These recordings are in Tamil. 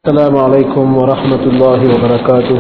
السلام عليكم ورحمة الله وبركاته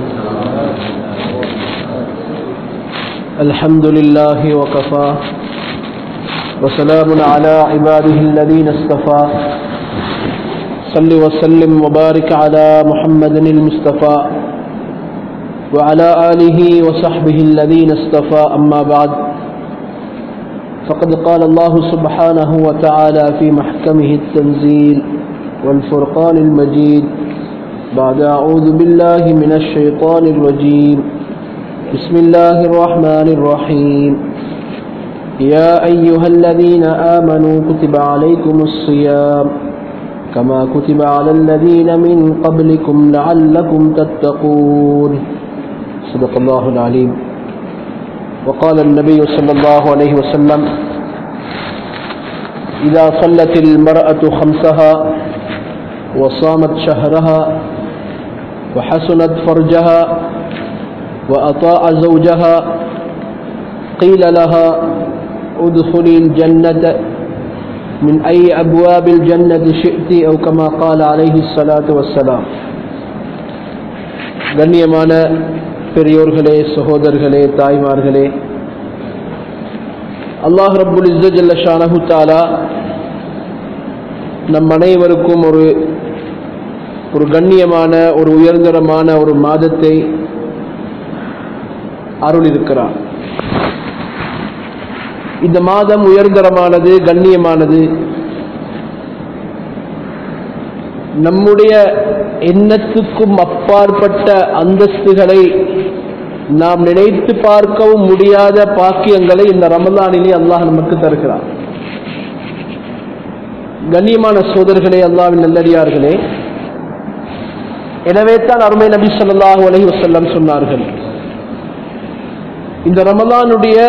الحمد لله وكفى وسلام على عباده الذين اصطفى صل وسلم وبارك على محمد المصطفى وعلى آله وصحبه الذين اصطفى أما بعد فقد قال الله سبحانه وتعالى في محكمه التنزيل والفرقان المجيد بعد أعوذ بالله من الشيطان الرجيم بسم الله الرحمن الرحيم يا أيها الذين آمنوا كتب عليكم الصيام كما كتب على الذين من قبلكم لعلكم تتقون صدق الله العليم وقال النبي صلى الله عليه وسلم إذا صلت المرأة خمسها وصامت شهرها وحسنت فرجها وأطاع زوجها قيل لها ادخلي الجنة من أي أبواب الجنة شئت أو كما قال عليه الصلاة والسلام கண்ணியமான பெரியோர்களே சகோதரர்களே தாய்மார்களே அல்லாஹ் ரப்புல் இஸ்ஸஜல்ல ஷானஹு தாலா நம் அனைவருக்கும் ஒரு ஒரு கண்ணியமான ஒரு உயர்ந்தரமான ஒரு மாதத்தை அருள் இருக்கிறார் இந்த மாதம் உயர்ந்தரமானது கண்ணியமானது நம்முடைய எண்ணத்துக்கும் அப்பாற்பட்ட அந்தஸ்துகளை நாம் நினைத்து பார்க்கவும் முடியாத பாக்கியங்களை இந்த ரமலானிலே அல்லாஹ் நமக்கு தருகிறார் கண்ணியமான சோதர்களே அல்லாவின் நல்லடியார்களே எனவே தான் அருமை நபி சொல்லாஹு அலஹி வசல்லம் சொன்னார்கள் இந்த ரமலானுடைய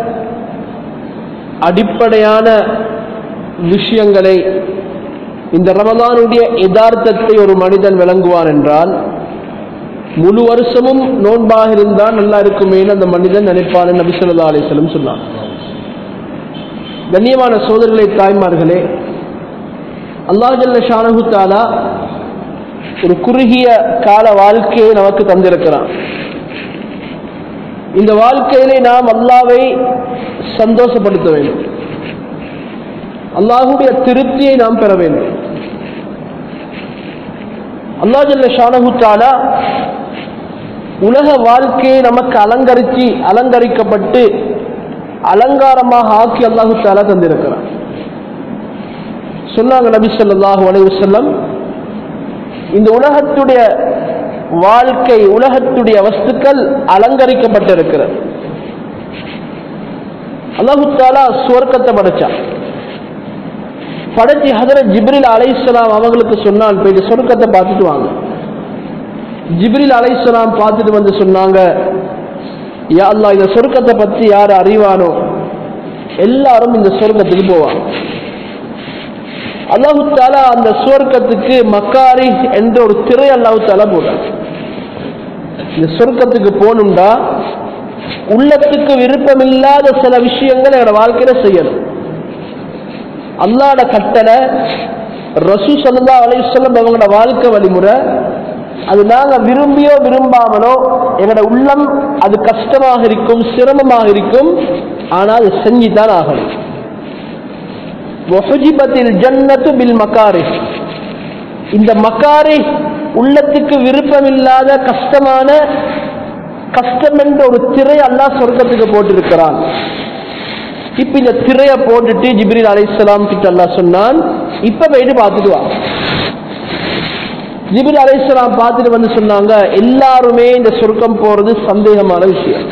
அடிப்படையான விஷயங்களை இந்த ரமலானுடைய யதார்த்தத்தை ஒரு மனிதன் விளங்குவான் என்றால் முழு வருஷமும் நோன்பாக இருந்தால் நல்லா இருக்குமே அந்த மனிதன் நினைப்பான் நபி சொல்லா அலிஸ்லம் சொன்னான் கண்ணியமான சோதர்களே தாய்மார்களே அல்லாஹல்ல ஷானஹு தாலா ஒரு குறுகிய கால வாழ்க்கையை நமக்கு தந்திருக்கிறான் இந்த வாழ்க்கையிலே நாம் அல்லாவை சந்தோஷப்படுத்த வேண்டும் அல்லாஹுடைய திருப்தியை நாம் பெற வேண்டும் அல்லாஹல்ல ஷானஹு தாலா உலக வாழ்க்கையை நமக்கு அலங்கரித்து அலங்கரிக்கப்பட்டு அலங்காரமாக ஆக்கி அல்லாஹு தாலா தந்திருக்கிறான் சொன்னாங்க நபி சொல்லாஹு அலைவசல்லம் இந்த உலகத்துடைய வாழ்க்கை உலகத்துடைய வஸ்துக்கள் அலங்கரிக்கப்பட்டிருக்கிறது அல்லாஹு தாலா சுவர்க்கத்தை படைச்சான் படைச்சி ஹதரத் ஜிப்ரில் அலைசலாம் அவங்களுக்கு சொன்னான் போய் இந்த சொர்க்கத்தை பார்த்துட்டு வாங்க ஜிப்ரில் அலைசலாம் பார்த்துட்டு வந்து சொன்னாங்க யா அல்லா இந்த சொர்க்கத்தை பற்றி யார் அறிவானோ எல்லாரும் இந்த சொர்க்கத்துக்கு போவாங்க அல்லாஹு தாலா அந்த சுவர்க்கத்துக்கு மக்காரி என்ற ஒரு திரை அல்லாஹு தாலா போட இந்த சொர்க்கத்துக்கு போகணும்டா உள்ளத்துக்கு விருப்பம் இல்லாத சில விஷயங்கள் என்னோட வாழ்க்கையில செய்யணும் அல்லாட கட்டளை ரசூ சல்லா அலையுசல்லம் அவங்களோட வாழ்க்கை வழிமுறை அது நாங்க விரும்பியோ விரும்பாமலோ எங்களோட உள்ளம் அது கஷ்டமாக இருக்கும் சிரமமாக இருக்கும் ஆனால் அது செஞ்சுதான் ஆகணும் ஜன்னத்து பில் மக்காரி இந்த மக்காரி உள்ளத்துக்கு விருப்பமில்லாத கஷ்டமான கஷ்டம் என்ற ஒரு திரை அல்லா சொர்க்கத்துக்கு போட்டிருக்கிறான் இப்ப இந்த திரைய போட்டுட்டு ஜிப்ரில் அலைசலாம் கிட்ட அல்லா சொன்னான் இப்ப போயிட்டு பார்த்துட்டு வா ஜிபில் அலைசலாம் பார்த்துட்டு வந்து சொன்னாங்க எல்லாருமே இந்த சொர்க்கம் போறது சந்தேகமான விஷயம்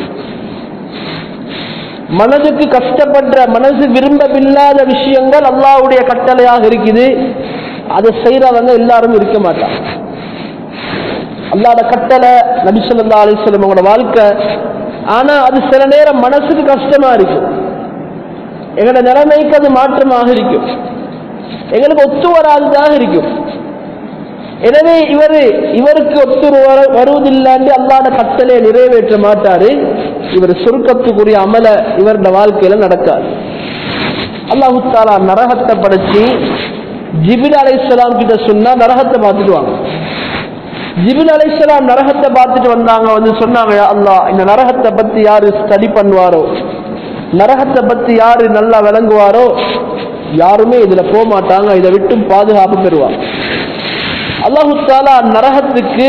மனதுக்கு கஷ்டப்படுற மனசு விரும்பவில்லாத விஷயங்கள் அல்லாவுடைய கட்டளையாக இருக்குது அதை செய்யறவங்க எல்லாரும் இருக்க மாட்டாங்க அல்லாட கட்டளை நபிசல்லா அலிஸ்லம் உங்களோட வாழ்க்கை ஆனா அது சில நேரம் மனசுக்கு கஷ்டமா இருக்கும் எங்களோட நிலைமைக்கு அது மாற்றமாக இருக்கும் எங்களுக்கு ஒத்து வராததாக இருக்கும் எனவே இவர் இவருக்கு ஒத்து வருவதில்லாண்டு அல்லாத கட்டளையை நிறைவேற்ற மாட்டாரு இவர் சுருக்கத்துக்குரிய அமல இவருடைய வாழ்க்கையில நடக்காது அல்லாஹு தாலா நரகத்தை படைச்சு ஜிபில் அலைஹிஸ்ஸலாம் கிட்ட சொன்னா நரகத்தை பார்த்துட்டு வாங்க ஜிபில் அலைஹிஸ்ஸலாம் நரகத்தை பார்த்துட்டு வந்தாங்க வந்து சொன்னாங்க "யா அல்லாஹ் இந்த நரகத்தை பத்தி யாரு ஸ்டடி பண்ணுவாரோ நரகத்தை பத்தி யாரு நல்லா விளங்குவாரோ யாருமே இதுல போக மாட்டாங்க இதை விட்டும் பாதுகாப்பு பெறுவாங்க அல்லாஹு தாலா நரகத்துக்கு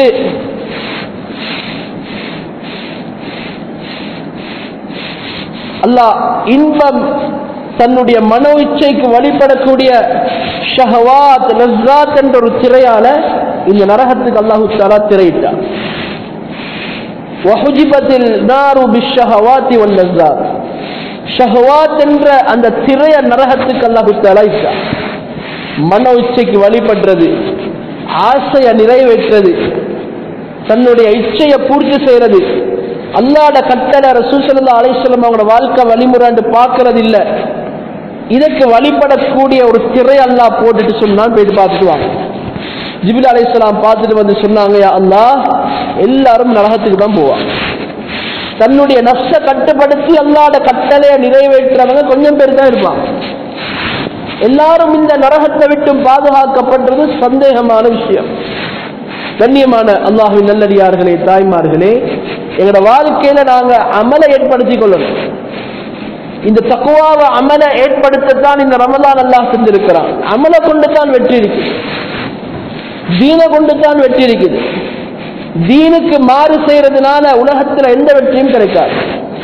அல்லாஹ் இன்பம் தன்னுடைய மனோ இச்சைக்கு வழிபடக்கூடிய ஷஹவாத் லஸ்ஸாத் என்ற ஒரு திரையால இந்த நரகத்துக்கு அல்லாஹு தாலா திரையிட்டார் வஹுஜிபத்தில் நாரு பிஷஹவாத்தி வல் லஸ்ஸாத் ஷஹவாத் என்ற அந்த திரைய நரகத்துக்கு அல்லாஹு தாலா இட்டார் மனோ இச்சைக்கு வழிபடுறது ஆசைய நிறைவேற்றது தன்னுடைய இச்சையை பூர்த்தி செய்யறது அல்லாட கட்டளை ரசூசல்லா அலைசலம் அவங்களோட வாழ்க்கை வழிமுறைன்னு பார்க்கறது இல்ல இதற்கு வழிபடக்கூடிய ஒரு திரை அல்லா போட்டுட்டு சொன்னான்னு போயிட்டு பார்த்துட்டு வாங்க ஜிபில் அலைசலாம் பார்த்துட்டு வந்து சொன்னாங்க "யா அல்லாஹ் எல்லாரும் நரகத்துக்கு தான் போவாங்க தன்னுடைய நஷ்ட கட்டுப்படுத்தி அல்லாட கட்டளையை நிறைவேற்றுறவங்க கொஞ்சம் பேர் தான் இருப்பாங்க எல்லாரும் இந்த நரகத்தை விட்டும் பாதுகாக்கப்பட்டது சந்தேகமான விஷயம் கண்ணியமான அல்லாஹுவின் நல்லடியார்களே தாய்மார்களே எங்களோட வாழ்க்கையில நாங்க அமலை ஏற்படுத்திக் கொள்ளணும் இந்த தக்குவாவை அமலை ஏற்படுத்தத்தான் இந்த ரமலான் அல்லாஹ் செஞ்சிருக்கிறான் அமலை கொண்டு தான் வெற்றி இருக்குது தீனை கொண்டு தான் வெற்றி இருக்குது தீனுக்கு மாறு செய்யறதுனால உலகத்துல எந்த வெற்றியும் கிடைக்காது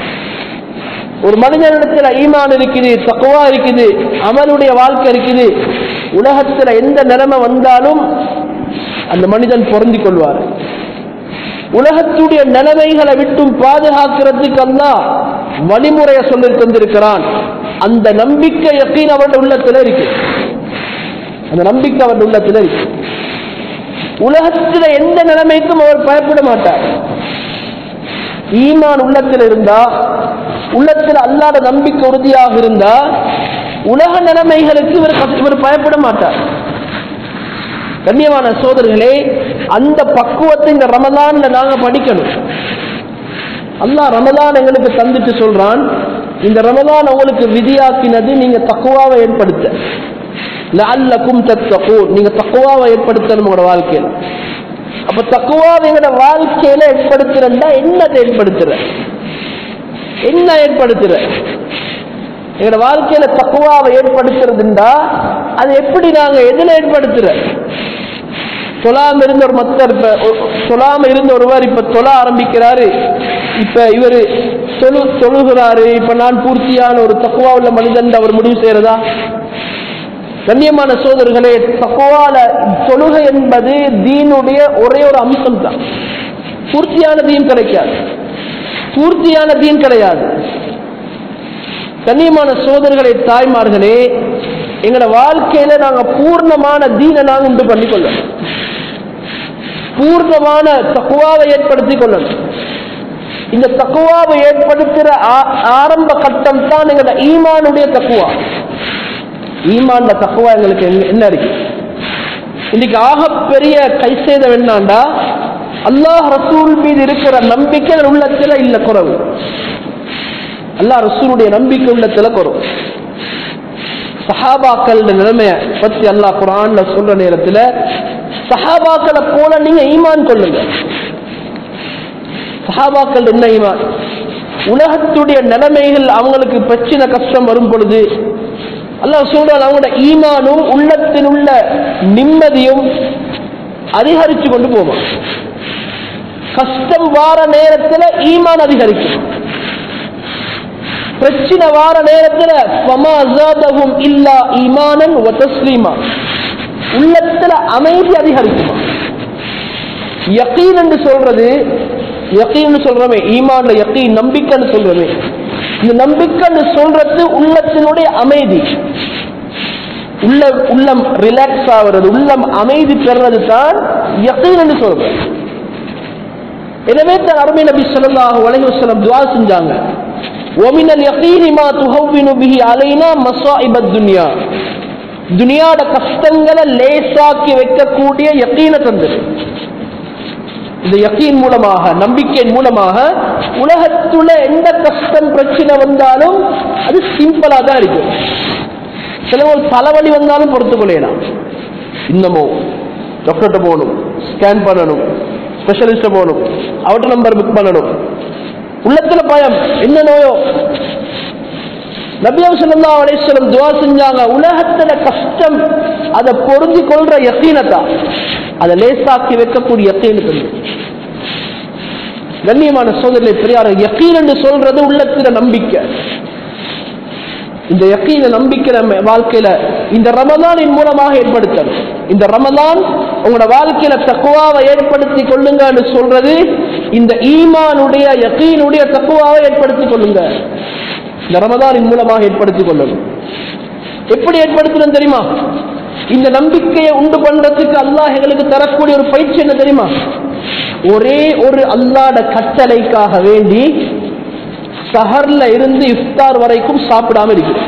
ஒரு மனிதனிடத்துல ஈமான் இருக்குது தக்குவா இருக்குது அமலுடைய வாழ்க்கை இருக்குது உலகத்துல எந்த நிலைமை வந்தாலும் அந்த மனிதன் பொருந்திக் கொள்வார் உலகத்துடைய நிலைமைகளை விட்டும் பாதுகாக்கிறதுக்கு அல்லாஹ் வழிமுறையை சொல்லி தந்திருக்கிறான் அந்த நம்பிக்கை யக்கீன் அவருடைய உள்ளத்துல இருக்கு அந்த நம்பிக்கை அவருடைய உள்ளத்துல இருக்கு உலகத்துல எந்த நிலைமைக்கும் அவர் பயப்பட மாட்டார் ஈமான் உள்ளத்தில் இருந்தா உள்ளத்தில் அல்லாத நம்பிக்கை உறுதியாக இருந்தா உலக நிலைமைகளுக்கு இவர் கஷ்ட- இவர் பயப்பட மாட்டார் கண்ணியமான சோதர்களே அந்த பக்குவத்தை இந்த ரமலான்ல நாங்க படிக்கணும் அல்லாஹ் ரமலான் எங்களுக்கு தந்துட்டு சொல்றான் இந்த ரமலான் உங்களுக்கு விதியாக்கினது நீங்க தக்குவாவை ஏற்படுத்த லஅல்லக்கும் தத்தகூன் நீங்க தக்குவாவை ஏற்படுத்தணும் உங்களோட வாழ்க்கையில அப்ப தக்குவாவை எங்களோட வாழ்க்கையில ஏற்படுத்துறா என்னத்தை ஏற்படுத்துற என்ன ஏற்படுத்துற எங்களோட வாழ்க்கையில தக்குவாவை ஏற்படுத்துறதுண்டா அது எப்படி நாங்க எதுல ஏற்படுத்துற தொழாம இருந்த ஒரு மத்தர் இப்ப ஒ- தொழாம இருந்த ஒருவர் இப்ப தொழ ஆரம்பிக்கிறாரு இப்ப இவரு தொழு தொழுகிறாரு இப்ப நான் பூர்த்தியான ஒரு தக்குவா உள்ள மனிதன் அவர் முடிவு செய்யறதா கண்ணியமான சோதர்களே தக்குவால தொழுகை என்பது தீனுடைய ஒரே ஒரு அம்சம் தான் பூர்த்தியான தீன் கிடைக்காது பூர்த்தியான தீன் கிடையாது கண்ணியமான சோதர்களே தாய்மார்களே எங்களோட வாழ்க்கையில நாங்க பூர்ணமான தீனை நாங்க உண்டு பண்ணிக்கொள்ளணும் பூர்ணமான தக்குவாவை ஏற்படுத்திக் கொள்ளணும் இந்த தக்குவாவை ஏற்படுத்துற ஆ- ஆரம்ப கட்டம் தான் எங்களோட ஈமானுடைய தக்குவா ஈமான்ல தக்குவா எங்களுக்கு எங்க- என்ன இருக்கு இன்னைக்கு ஆகப்பெரிய கை செய்த என்னண்டா அல்லாஹ் ரசூல் மீது இருக்கிற நம்பிக்கை எங்கள் உள்ளத்துல இல்ல குறவு அல்லாஹ் ரசூலுடைய நம்பிக்கை உள்ளத்துல குறவு சஹாபாக்கள் நிலைமைய பத்தி அல்லாஹ் குரான்ல சொல்ற நேரத்துல சஹாபாக்களை போல நீங்க ஈமான் கொள்ளுங்க சஹாபாக்கள் என்ன ஈமான் உலகத்துடைய நிலைமைகள் அவங்களுக்கு பிரச்சனை கஷ்டம் வரும் பொழுது அல்லாஹ் சொல்றான் அவங்களோட ஈமானும் உள்ளத்தில் உள்ள நிம்மதியும் அதிகரிச்சு கொண்டு போவான் கஷ்டம் வார நேரத்துல ஈமான் அதிகரிக்கும் பிரச்சனை வார நேரத்துல ஃபமா ஜாதஹும் இல்லா ஈமானன் வ தஸ்லீமா உள்ளத்துல அமைதி அதிகரிக்குமா யக்கீன் என்று சொல்றது யக்கீன் சொல்றமே ஈமான்ல யக்கீன் நம்பிக்கைன்னு சொல்றமே இந்த நம்பிக்கைன்னு சொல்றது உள்ளத்தினுடைய அமைதி உள்ள உள்ளம் ரிலாக்ஸ் ஆகுறது உள்ளம் அமைதி பெறுறது தான் யக்கீன் என்று சொல்றது எனவே தான் அருமை நபி ஸல்லல்லாஹு அலைஹி வஸல்லம் துஆ செஞ்சாங்க ومن اليقين ما تهون به علينا مصائب الدنيا துனியாட கஷ்டங்களை லேசாக்கி வைக்கக்கூடிய யக்கீன தந்தது இந்த யக்கீன் மூலமாக நம்பிக்கையின் மூலமாக உலகத்துல எந்த கஷ்டம் பிரச்சனை வந்தாலும் அது சிம்பிளா தான் இருக்கும் சிலவங்க தலைவலி வந்தாலும் பொறுத்துக் கொள்ளலாம் இன்னமும் டாக்டர்கிட்ட போகணும் ஸ்கேன் பண்ணணும் ஸ்பெஷலிஸ்ட போகணும் அவட்ட நம்பர் புக் பண்ணணும் உள்ளத்துல பயம் என்ன நோயோ நபியம் சொல்லா அலேஸ்வரம் துவா செஞ்சாங்க உலகத்துல கஷ்டம் அதை பொருந்தி கொள்ற யக்கீனத்தா அதை லேசாக்கி வைக்கக்கூடிய யக்கீனுக்கு கண்ணியமான சோதனை பெரியார் யக்கீன் என்று சொல்றது உள்ளத்துல நம்பிக்கை இந்த யக்கீன நம்பிக்கை நம்ம வாழ்க்கையில இந்த ரமதானின் மூலமாக ஏற்படுத்தணும் இந்த ரமதான் உங்களோட வாழ்க்கையில தக்குவாவை ஏற்படுத்தி கொள்ளுங்கன்னு சொல்றது இந்த ஈமானுடைய யக்கீனுடைய தக்குவாவை ஏற்படுத்தி கொள்ளுங்க இந்த ரமதானின் மூலமாக ஏற்படுத்தி கொள்ளணும் எப்படி ஏற்படுத்தணும் தெரியுமா இந்த நம்பிக்கையை உண்டு பண்றதுக்கு அல்லாஹ் எங்களுக்கு தரக்கூடிய ஒரு பயிற்சி என்ன தெரியுமா ஒரே ஒரு அல்லாட கட்டளைக்காக வேண்டி சஹர்ல இருந்து இஃப்தார் வரைக்கும் சாப்பிடாம இருக்கிறோம்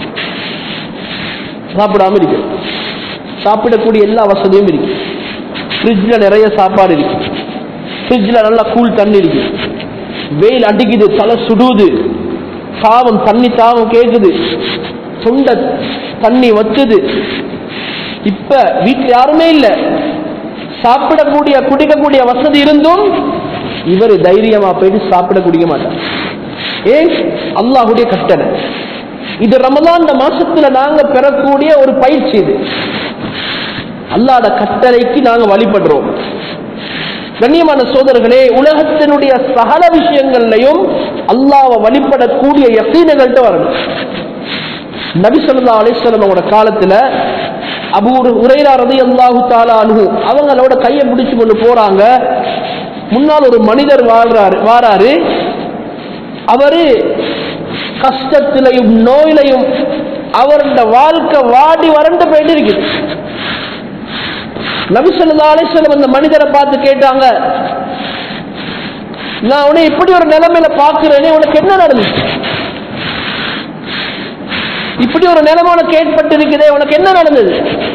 சாப்பிடாம இருக்கிறோம் சாப்பிடக்கூடிய எல்லா வசதியும் இருக்கு ஃப்ரிட்ஜில் நிறைய சாப்பாடு இருக்கு ஃப்ரிட்ஜில் நல்லா கூல் தண்ணி இருக்கு வெயில் அடிக்குது தலை சுடுது தாவம் தண்ணி தாவம் கேக்குது தொண்டை தண்ணி வச்சுது இப்ப வீட்டுல யாருமே இல்ல சாப்பிடக்கூடிய குடிக்கக்கூடிய வசதி இருந்தும் இவர் தைரியமா போயிட்டு சாப்பிட குடிக்க மாட்டார் ஏன் அல்லாஹுடைய கட்டளை இது ரமலான் மாசத்துல நாங்க பெறக்கூடிய ஒரு பயிற்சி இது அல்லாட கட்டளைக்கு நாங்க வழிபடுறோம் கண்ணியமான சோதர்களே உலகத்தினுடைய சகல விஷயங்கள்லையும் அல்லாவை வழிபடக்கூடிய யக்கீனங்கள்ட்ட வரணும் நபி சொல்லா அலிஸ்வலம் அவங்களோட காலத்துல அபு உரைரா ரதி அல்லாஹு தாலா அனுகு அவங்களோட கையை பிடிச்சு கொண்டு போறாங்க முன்னால் ஒரு மனிதர் வாழ்றாரு வாராரு அவரு கஷ்டத்திலையும் நோயிலையும் அவருடைய வாழ்க்கை வாடி வறண்டு போயிட்டு இருக்குது நபிசல்லா அலிஸ்வலம் அந்த மனிதரை பார்த்து கேட்டாங்க நான் உன்னை இப்படி ஒரு நிலைமையில பாக்குறேனே உனக்கு என்ன நடந்துச்சு இப்படி ஒரு நிலைமை உனக்கு ஏற்பட்டு இருக்குதே உனக்கு என்ன நடந்தது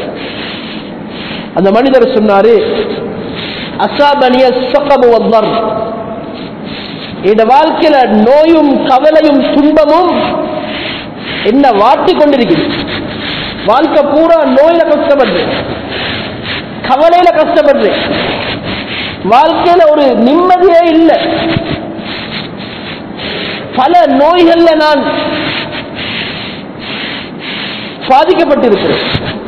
அந்த மனிதர் சொன்னாரு அசாபனிய சொக்கபு வந்தர் இந்த வாழ்க்கையில நோயும் கவலையும் துன்பமும் என்ன வாட்டி கொண்டிருக்குது வாழ்க்கை பூரா நோயில கஷ்டப்படுறேன் கவலையில கஷ்டப்படுறேன் வாழ்க்கையில ஒரு நிம்மதியே இல்லை பல நோய்கள்ல நான் பாதிக்கப்பட்டிருக்கிறேன்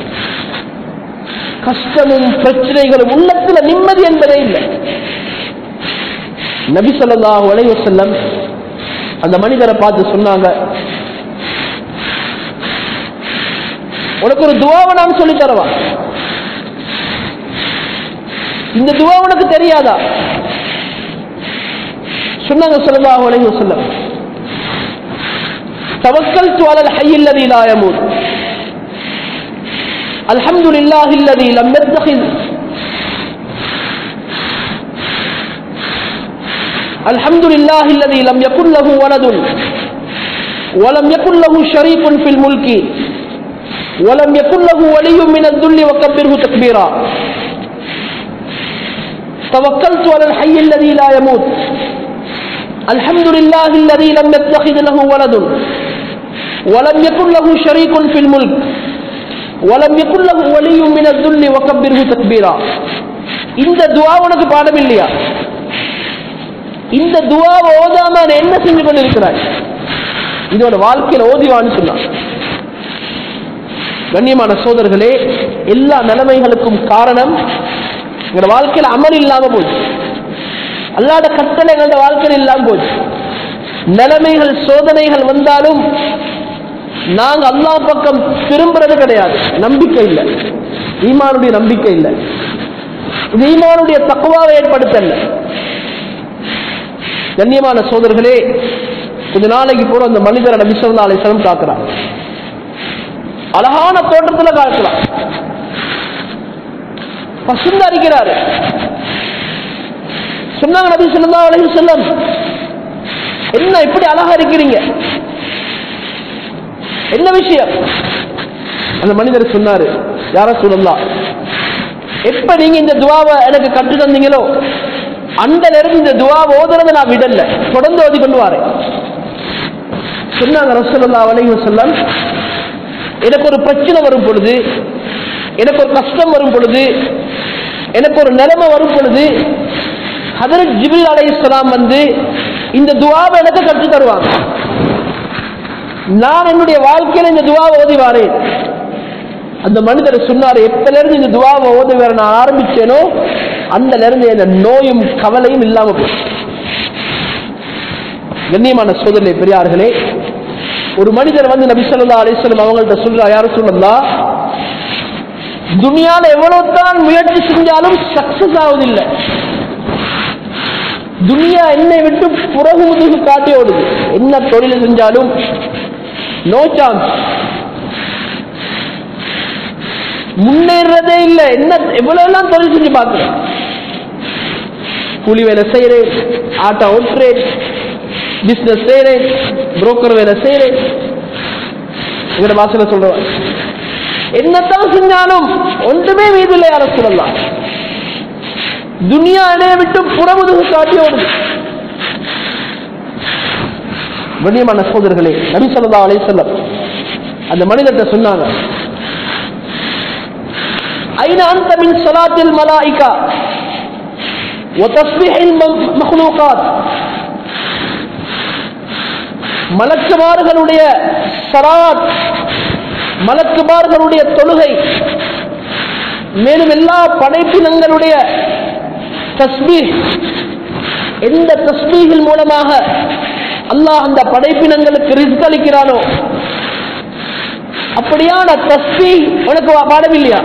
கஷ்டமும் பிரச்சனைகளும் உள்ளத்துல நிம்மதி என்பதே இல்லை நபி சொல்லாஹு அலைவ செல்லம் அந்த மனிதரை பார்த்து சொன்னாங்க உனக்கு ஒரு துவாவை நான் சொல்லி தரவா இந்த துவா உனக்கு தெரியாதா சொன்னாங்க சொல்லலாஹு அலைஹி வஸல்லம் توكلت على الحي الذي لا يموت الحمد لله الذي لم يتخذ الحمد لله الذي لم يكن له ولد ولم يكن له شريك في الملك ولم يكن له ولي من الذل وكبره تكبيرا توكلت على الحي الذي لا يموت الحمد لله الذي لم يتخذ له ولد ولم يكن له شريك في الملك ولم يكن له ولي من الذل وكبره تكبيرا இந்த துவா உனக்கு பாடம் இல்லையா இந்த துவாவை ஓதாம நான் என்ன செஞ்சு கொண்டிருக்கிறாய் இதோட வாழ்க்கையில ஓதிவான்னு சொன்னான் கண்ணியமான சோதர்களே எல்லா நிலைமைகளுக்கும் காரணம் எங்களோட வாழ்க்கையில அமல் இல்லாம போச்சு அல்லாத கட்டளை எங்களோட வாழ்க்கையில் இல்லாம போச்சு நிலைமைகள் சோதனைகள் வந்தாலும் நாங்க அல்லா பக்கம் திரும்புறது கிடையாது நம்பிக்கை இல்லை ஈமானுடைய நம்பிக்கை இல்லை இது ஈமானுடைய தக்குவாவை ஏற்படுத்தல கண்ணியமான சோதர்களே கொஞ்ச நாளைக்கு போற அந்த மனிதரை நபி சொல்லா அலிஸ்லம் காக்குறான் அழகான தோட்டத்துல காக்கலாம் பசுந்து அடிக்கிறாரு சொன்னாங்க நபி சொல்லா அலைஹி செல்லம் என்ன இப்படி அழகா இருக்கிறீங்க என்ன விஷயம் அந்த மனிதர் சொன்னாரு யார சொல்லலாம் எப்ப நீங்க இந்த துவாவை எனக்கு கற்று தந்தீங்களோ அந்த நேரம் இந்த துவாவை ஓதுறதை நான் விடல தொடர்ந்து ஓதி கொண்டு வரேன் சொன்னாங்க ரசூலுல்லாஹி அலைஹி வஸல்லம் எனக்கு ஒரு பிரச்சனை வரும் பொழுது எனக்கு ஒரு கஷ்டம் வரும் பொழுது எனக்கு ஒரு நிலைமை வரும் பொழுது ஹதரத் ஜிபில் அலை வந்து இந்த துவாவை எனக்கு கற்றுத் தருவாங்க நான் என்னுடைய வாழ்க்கையில இந்த துவாவை ஓதி வாரேன் அந்த மனிதர் சொன்னார் எப்பல இருந்து இந்த துவாவை ஓதி வர நான் ஆரம்பிச்சேனோ அந்த இருந்து எந்த நோயும் கவலையும் இல்லாம போச்சு கண்ணியமான சோதனை பெரியார்களே ஒரு மனிதர் வந்து நபி சொல்லா அலிஸ்லம் அவங்கள்ட்ட சொல்றா யாரும் சொல்லலாம் துனியால எவ்வளவு தான் முயற்சி செஞ்சாலும் சக்சஸ் ஆவதில்லை துனியா என்னை விட்டு புறகு முதுகு காட்டி ஓடுது என்ன தொழில் செஞ்சாலும் நோ சான்ஸ் முன்னேறதே இல்லை என்ன எவ்வளவு எல்லாம் தொழில் செஞ்சு பார்க்கிறேன் கூலி வேலை செய்யறேன் ஆட்டோ ஓட்டுறேன் பிசினஸ் செய்யறேன் புரோக்கர் வேலை செய்யறேன் எங்கட வாசல சொல்றேன் என்னத்தான் செஞ்சாலும் ஒன்றுமே மீது இல்லை யார சொல்லலாம் துனியா இடையை விட்டு புறமுதுகு காட்டி ஓடுது கண்ணியமான சகோதரர்களே நபி சொல்லா அலை செல்லம் அந்த மனிதர்கிட்ட சொன்னாங்க أين أنت من صلاة الملائكة وتسبيح المخلوقات மலக்குமார்களுடைய சராத் மலக்குமார்களுடைய தொழுகை மேலும் எல்லா படைப்பினங்களுடைய தஸ்பீஹ் எந்த தஸ்பீகில் மூலமாக அல்லாஹ் அந்த படைப்பினங்களுக்கு ரிஸ்க் அளிக்கிறானோ அப்படியான தஸ்பீ உனக்கு பாடமில்லையா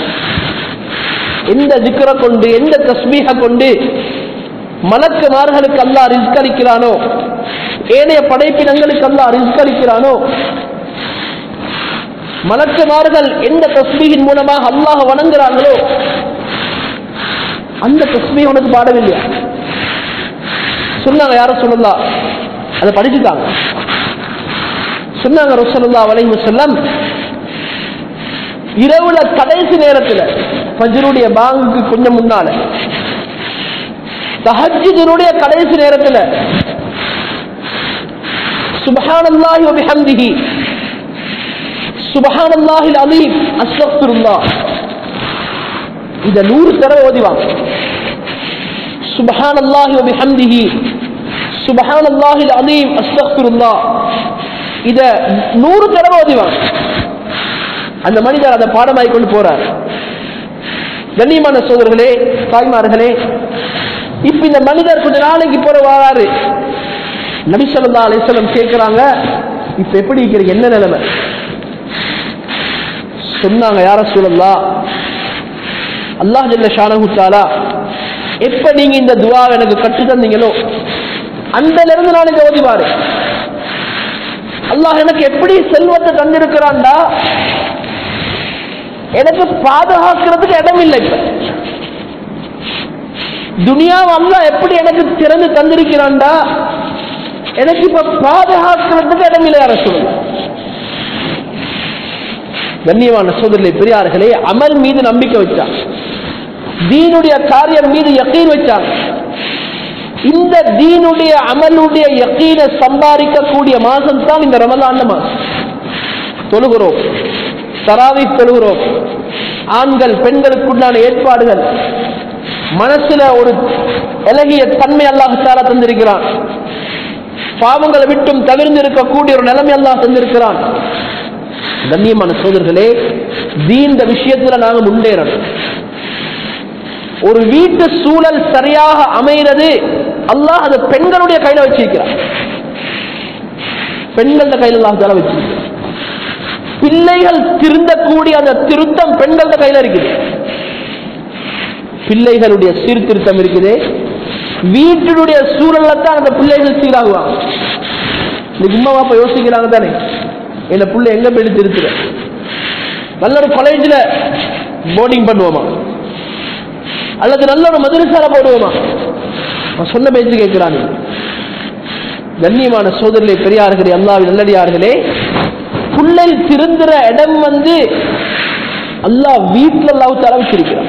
எந்த திக்கரை கொண்டு எந்த தஸ்மீக கொண்டு மலக்குமார்களுக்கு அல்லா ரிஸ்க் அளிக்கிறானோ ஏனைய படைப்பினங்களுக்கு அல்லா ரிஸ்க் அளிக்கிறானோ மலக்குமார்கள் எந்த தஸ்மீகின் மூலமாக அல்லாஹ் வணங்குறாங்களோ அந்த தஸ்மீ உனக்கு பாடவில்லையா சொன்னாங்க யாரும் சொல்லலாம் அதை படிச்சுட்டாங்க சொன்னாங்க ரசல்லா வலைஹி செல்லம் இரவுல கடைசி நேரத்தில் ஃபஜ்ருடைய பாங்குக்கு கொஞ்சம் முன்னால தஹஜ்ஜுடைய கடைசி நேரத்தில் சுபஹானல்லாஹி வ பிஹம்திஹி சுபஹானல்லாஹில் அலீம் அஸ்தக்ஃபிருல்லாஹ் இத நூறு தடவை ஓதிவாங்க சுபஹானல்லாஹி வ பிஹம்திஹி சுபஹானல்லாஹில் அலீம் அஸ்தக்ஃபிருல்லாஹ் இத நூறு தடவை ஓதிவாங்க அந்த மனிதர் அதை பாடமாய் கொண்டு போறார் கண்ணியமான சோதர்களே தாய்மார்களே இப்ப இந்த மனிதர் கொஞ்ச நாளைக்கு போற வராரு நபிசல்லா அலிசல்லம் கேட்கிறாங்க இப்ப எப்படி இருக்கிற என்ன நிலைமை சொன்னாங்க யார சூழல்லா அல்லாஹ் ஜல்ல ஷானகுத்தாலா எப்ப நீங்க இந்த துவா எனக்கு கற்று தந்தீங்களோ அந்த இருந்து நான் இங்க ஓதிவாரு அல்லாஹ் எனக்கு எப்படி செல்வத்தை தந்திருக்கிறான்டா எனக்கு பாதுகாக்கிறதுக்கு இடம் இல்லை இப்ப துனியாவை அல்லா எப்படி எனக்கு திறந்து தந்திருக்கிறான்டா எனக்கு இப்ப பாதுகாக்கிறதுக்கு இடம் இல்லை யார சொல்லுங்க கண்ணியமான சோதரிலே பெரியார்களே அமல் மீது நம்பிக்கை வச்சாங்க தீனுடைய காரியம் மீது யக்கீன் வச்சாங்க இந்த தீனுடைய அமலுடைய யக்கீனை சம்பாதிக்கக்கூடிய மாசம் தான் இந்த ரமலான் மாசம் தொழுகிறோம் தராவி தொழுகிறோம் ஆண்கள் பெண்களுக்குண்டான ஏற்பாடுகள் மனசுல ஒரு இலகிய தன்மை அல்லாஹால தந்திருக்கிறான் பாவங்களை விட்டும் தவிர்ந்து இருக்கக்கூடிய ஒரு நிலைமை அல்லாஹ் தந்திருக்கிறான் கண்ணியமான சோதர்களே தீண்ட விஷயத்துல நாங்க முன்னேறணும் ஒரு வீட்டு சூழல் சரியாக அமைகிறது அல்லாஹ் அது பெண்களுடைய கையில வச்சிருக்கிறார் பெண்கள கையில அல்லாஹ் வச்சிருக்கிறார் பிள்ளைகள் திருந்தக்கூடிய அந்த திருத்தம் பெண்கள கையில இருக்குது பிள்ளைகளுடைய சீர்திருத்தம் இருக்குது வீட்டினுடைய சூழல்ல தான் அந்த பிள்ளைகள் சீராகுவாங்க இன்னைக்கு உமா பாப்பா யோசிக்கிறாங்க தானே என்ன பிள்ளை எங்க போய் திருத்துற நல்ல ஒரு காலேஜ்ல போர்டிங் பண்ணுவோமா அல்லது நல்ல ஒரு மதுரசால போடுவோமா அவன் சொன்ன பேச்சு கேட்கிறான் கண்ணியமான சோதரிலே பெரியார்களே அல்லாவின் நல்லடியார்களே புள்ளை திருந்துற இடம் வந்து அல்லாஹ் வீட்டில் அல்லாஹ் தர வச்சிருக்கிறான்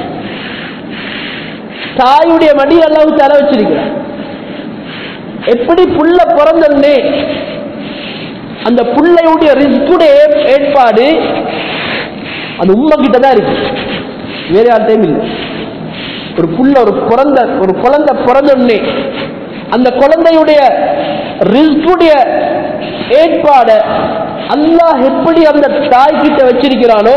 தாயுடைய மடி அல்லாஹ் தர வச்சிருக்கிறான் எப்படி புள்ள பிறந்தே அந்த பிள்ளையுடைய ரிஸ்குடைய ஏற்பாடு அந்த உண்மை கிட்ட தான் இருக்கு வேற யார்ட்டையும் இல்லை ஒரு புள்ள ஒரு பிறந்த ஒரு குழந்தை பிறந்த உடனே அந்த குழந்தையுடைய ரிஸ்குடைய ஏற்பாட அல்லாஹ் எப்படி அந்த தாய் கிட்ட வச்சிருக்கிறானோ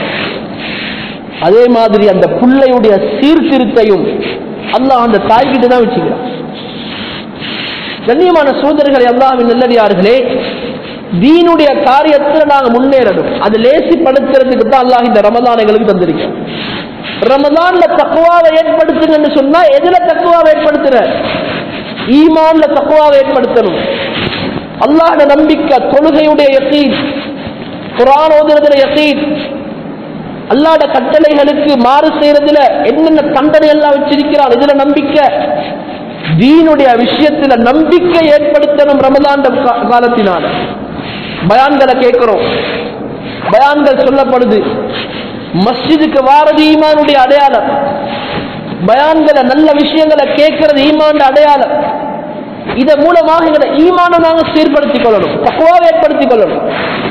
அதே மாதிரி அந்த பிள்ளையுடைய சீர்திருத்தையும் அல்லாஹ் அந்த தாய் கிட்ட தான் வச்சுக்கிறான் கண்ணியமான சோதரிகளை அல்லாஹின் நல்லடியார்களே தீனுடைய காரியத்தில் நாங்க முன்னேறணும் அது லேசிப்படுத்துறதுக்கு தான் அல்லாஹ் இந்த ரமதான் எங்களுக்கு தந்திருக்கோம் ரமதான்ல தக்குவாவை ஏற்படுத்துங்கன்னு சொன்னா எதுல தக்குவாவை ஏற்படுத்துற ஈமான்ல தக்குவாவை ஏற்படுத்தணும் அல்லாஹ்ட நம்பிக்கை தொழுகையுடைய யக்கீன் குரான் ஓதுறதுல யக்கீன் அல்லாட கட்டளைகளுக்கு மாறு செய்யறதுல என்னென்ன தண்டனை எல்லாம் வச்சிருக்கிறான் இதுல நம்பிக்கை தீனுடைய விஷயத்துல நம்பிக்கை ஏற்படுத்தணும் ரமதான் காலத்தினால பயான்களை கேட்கிறோம் பயான்கள் சொல்லப்படுது மஸ்ஜிதுக்கு வாரது ஈமானுடைய அடையாளம் பயான்களை நல்ல விஷயங்களை கேட்கறது ஈமான் அடையாளம் இதன் மூலமாக எங்களை ஈமான நாங்க சீர்படுத்திக் கொள்ளணும் தக்குவாவை ஏற்படுத்திக் கொள்ளணும்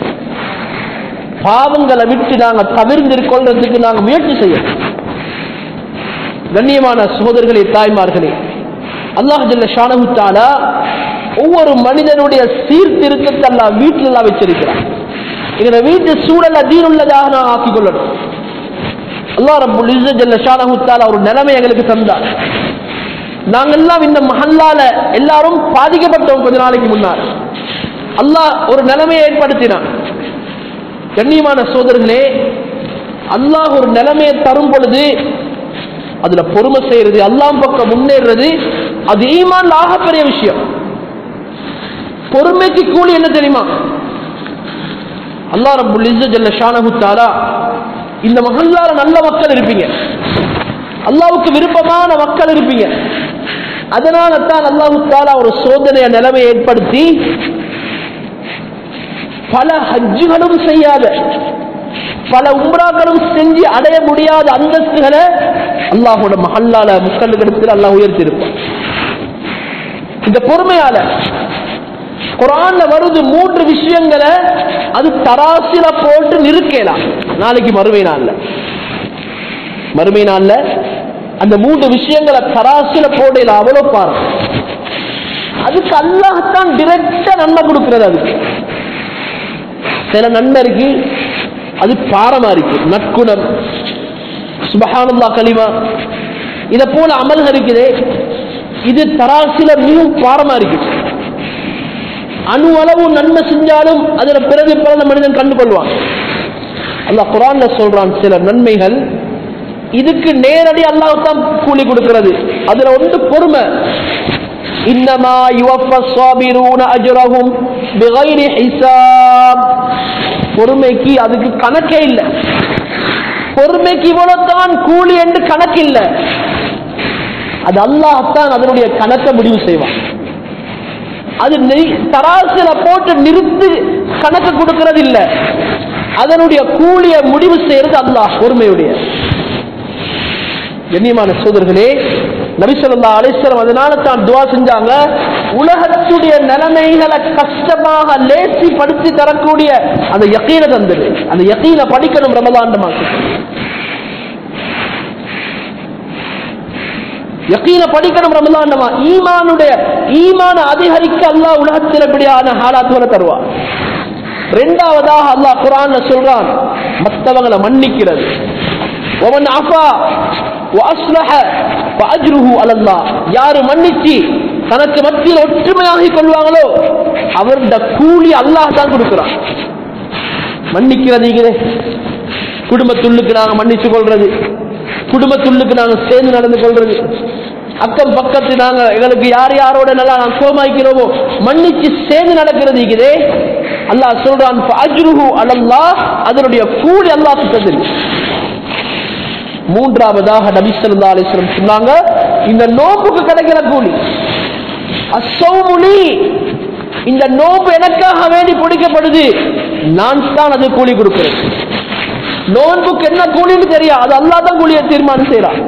பாவங்களை விட்டு நாங்க தவிர்ந்து கொள்றதுக்கு நாங்க முயற்சி செய்யணும் கண்ணியமான சகோதரர்களே தாய்மார்களே அல்லாஹ் ஜல்ல ஷானகுத்தாலா ஒவ்வொரு மனிதனுடைய சீர்திருத்தத்தை எல்லாம் வீட்டில் எல்லாம் வச்சிருக்கிறான் எங்களை வீட்டு சூழல தீனுள்ளதாக நான் ஆக்கிக் கொள்ளணும் அல்லாஹ் ரப்புல் இஸ்ஸத் ஜல்ல ஷானகுத்தாலா ஒரு நிலைமை எங்களுக்கு தந்தார் நாங்கெல்லாம் இந்த மஹல்லால எல்லாரும் பாதிக்கப்பட்டோம் கொஞ்ச நாளைக்கு முன்னால் அல்லாஹ் ஒரு நிலைமையை ஏற்படுத்தினான் கண்ணியமான சோதர்களே அல்லாஹ் ஒரு நிலைமையை தரும் பொழுது அதுல பொறுமை செய்யறது அல்லாம் பக்கம் முன்னேறது அது ஈமான் ஆகப்பெரிய விஷயம் பொறுமைக்கு கூலி என்ன தெரியுமா அல்லா ரபுல் ஜல்ல ஷானஹு தாலா இந்த மகல்லால நல்ல மக்கள் இருப்பீங்க அல்லாவுக்கு விருப்பமான மக்கள் இருப்பீங்க அதனால தான் அல்லாஹு தாலா ஒரு சோதனைய நிலைமை ஏற்படுத்தி பல ஹஜ்ஜுகளும் செய்யாத பல உம்ராக்களும் செஞ்சு அடைய முடியாத அந்தஸ்துகளை அல்லாஹோட மஹல்லால மக்களுக்கு அல்லாஹ் உயர்த்திருப்பான் இந்த பொறுமையால குரான்ல வருது மூன்று விஷயங்களை அது தராசில போட்டு நிறுக்கலாம் நாளைக்கு மறுமை நாள்ல மறுமை நாள்ல அந்த மூன்று விஷயங்களை தராசில போடல அவ்வளவு பாரு அதுக்கு அல்லாஹத்தான் டிரெக்டா நன்மை கொடுக்கிறது அதுக்கு சில நன்மை இருக்கு அது பாரமா இருக்கு நற்குணம் சுபஹானல்லா கலிமா இத போல அமல்கள் இருக்குது இது தராசில மிகவும் பாரமா இருக்கு அணு அளவு நன்மை செஞ்சாலும் அதுல பிறகு பிறந்த மனிதன் கண்டு கொள்வான் அல்லாஹ் குரான்ல சொல்றான் சில நன்மைகள் இதுக்கு நேரடி அல்லாஹ் தான் கூலி கொடுக்கிறது அதுல ஒன்று பொறுமை இன்னமா யுவஃப ஸாபிரூன அஜ்ரஹும் பிகைரி ஹிசாப் பொறுமைக்கு அதுக்கு கணக்கே இல்லை பொறுமைக்கு இவ்வளவுதான் கூலி என்று கணக்கு இல்லை அது அல்லாஹ்தான் அதனுடைய கணக்கை முடிவு செய்வான் அது தராசில போட்டு நிறுத்து கணக்கு கொடுக்கிறது இல்லை அதனுடைய கூலிய முடிவு செய்யறது அல்லாஹ் பொறுமையுடைய கண்ணியமான சோதர்களே நபிசல்லா அலிஸ்வரம் அதனால தான் துவா செஞ்சாங்க உலகத்துடைய நிலைமைகளை கஷ்டமாக லேசி படுத்தி தரக்கூடிய அந்த யக்கீன தந்தது அந்த யக்கீன படிக்கணும் ரமலாண்ட மாசம் யக்கீன படிக்கணும் ரமலாண்டமா ஈமானுடைய ஈமான அதிகரிக்க அல்லாஹ் உலகத்தில் எப்படியான ஹாலாத்துவனை தருவார் ரெண்டாவதாக அல்லாஹ் குரான்ல சொல்றான் மற்றவங்களை மன்னிக்கிறது ومن عفا واصلح فاجره على الله யாரு மன்னிச்சு தனக்கு மத்தியில் ஒற்றுமையாகி கொள்வாங்களோ அவருடைய கூலி அல்லாஹ் தான் கொடுக்கிறான் மன்னிக்கிறதீங்களே குடும்பத்துள்ளுக்கு நாங்க மன்னிச்சு கொள்றது குடும்பத்துள்ளுக்கு நாங்க சேர்ந்து நடந்து கொள்றது அக்கம் பக்கத்து நாங்க எங்களுக்கு யார் யாரோட நல்லா நாங்க கோமாய்க்கிறோமோ மன்னிச்சு சேர்ந்து நடக்கிறது இதே அல்லாஹ் சொல்றான் அஜ்ருஹு அலல்லாஹ் அதனுடைய கூலி அல்லாஹ் தந்திருக்கு மூன்றாவதாக நபி ஸல்லல்லாஹு அலைஹி வஸல்லம் சொன்னாங்க இந்த நோம்புக்கு கிடைக்கிற கூலி அஸ்ஸௌமுலி இந்த நோம்பு எனக்காக வேண்டி பிடிக்கப்படுது நான் தான் அது கூலி கொடுக்கிறேன் நோன்புக்கு என்ன கூலின்னு தெரியும் அது அல்லாஹ் தான் கூலியை தீர்மானம் செய்யறான்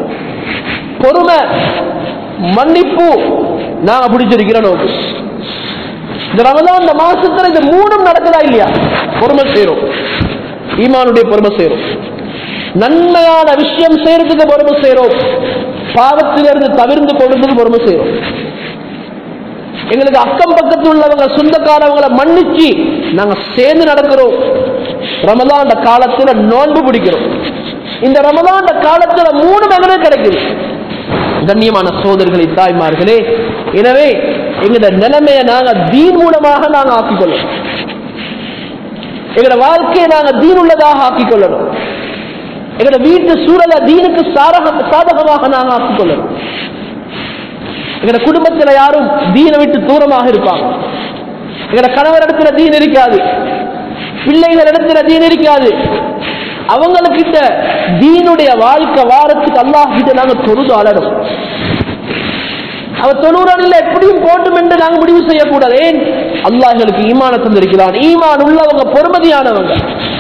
பொறுமை மன்னிப்பு நாங்க பிடிச்சிருக்கிற நோம்பு இந்த ரமதான் இந்த மாசத்துல இந்த மூணும் நடக்குதா இல்லையா பொறுமை செய்யறோம் ஈமானுடைய பொறுமை செய்யறோம் நன்மையான விஷயம் செய்யறதுக்கு பொறுமை செய்யறோம் பாவத்திலிருந்து தவிர்ந்து கொள்றதுக்கு பொறுமை செய்யறோம் எங்களுக்கு அக்கம் பக்கத்தில் உள்ளவங்க சொந்தக்காரவங்களை மன்னிச்சு நாங்க சேர்ந்து நடக்கிறோம் ரமலான் காலத்துல நோன்பு பிடிக்கிறோம் இந்த ரமலான் காலத்துல மூணு மகனும் கிடைக்குது கண்ணியமான சோதர்களை தாய்மார்களே எனவே எங்களோட நிலைமையை நாங்க தீன் மூலமாக நாங்க ஆக்கிக் கொள்ளணும் எங்களோட வாழ்க்கையை நாங்க தீன் உள்ளதாக ஆக்கிக் கொள்ளணும் எங்களோட வீட்டு சூழலை தீனுக்கு சாதகம் சாதகமாக நாங்க ஆக்கிக் கொள்ளணும் எங்களோட குடும்பத்துல யாரும் தீனை விட்டு தூரமாக இருப்பாங்க எங்களோட கணவர் இடத்துல தீன் இருக்காது பிள்ளைகள் இடத்துல தீன் இருக்காது அவங்களுக்கிட்ட தீனுடைய வாழ்க்கை வாரத்துக்கு அல்லாஹ் கிட்ட நாங்க தொழுது அலரும் அவர் தொழுறானில் எப்படியும் போட்டும் என்று நாங்க முடிவு செய்யக்கூடாது ஏன் அல்லாஹ் எங்களுக்கு ஈமான தந்திருக்கிறான் ஈமான் உள்ளவங்க பொறுமதியானவங்க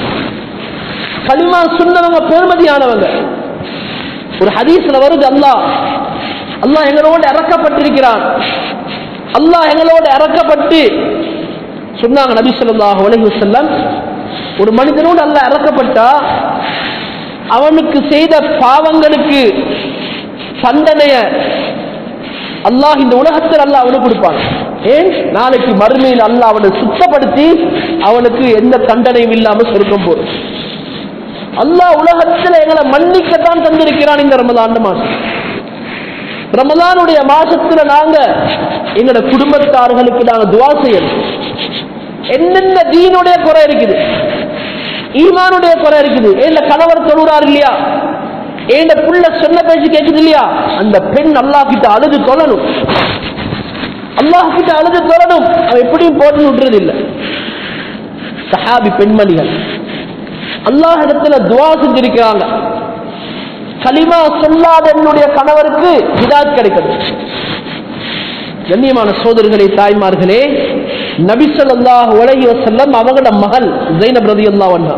களிமா சொன்னவங்க பொறுமதியானவங்க ஒரு ஹதீஸ்ல வருது அல்லாஹ் அல்லாஹ் எங்களோடு இறக்கப்பட்டிருக்கிறான் அல்லாஹ் எங்களோடு இறக்கப்பட்டு சொன்னாங்க நபி ஸல்லல்லாஹு அலைஹி வஸல்லம் ஒரு மனிதனோடு அல்லாஹ் இறக்கப்பட்டா அவனுக்கு செய்த பாவங்களுக்கு தண்டனைய அல்லாஹ் இந்த உலகத்தில் அல்லாஹ் அவனுக்கு கொடுப்பான் ஏன் நாளைக்கு மறுமையில் அல்லாஹ் அவனை சுத்தப்படுத்தி அவனுக்கு எந்த தண்டனையும் இல்லாம சொருக்கம் போடும் அல்லாஹ் உலகத்தில் எங்களை மன்னிக்கத்தான் தந்திருக்கிறான் இந்த ரமலான் மாசம் ரமலானுடைய மாசத்துல நாங்க எங்களோட குடும்பத்தார்களுக்கு நாங்க துவா செய்யணும் என்னென்ன தீனுடைய குறை இருக்குது ஈமானுடைய குறை இருக்குது இந்த கணவர் தொழுறாரு இல்லையா ஏண்ட புள்ள சொன்ன பேச்சு கேக்குது இல்லையா அந்த பெண் அல்லாஹ் கிட்ட அழுது தொழணும் அல்லாஹ் கிட்ட அழுது தொழணும் அவன் எப்படியும் போட்டு விட்டுறது இல்லை சஹாபி பெண்மணிகள் அல்லாஹ் இடத்துல துவா செஞ்சிருக்கிறாங்க கலிமா சொல்லாத என்னுடைய கணவருக்கு ஹிதாத் கிடைக்கிறது கண்ணியமான சோதர்களே தாய்மார்களே நபி ஸல்லல்லாஹு அலைஹி வஸல்லம் அவங்களோட மகள் ஜைனப் ரலியல்லாஹு அன்ஹா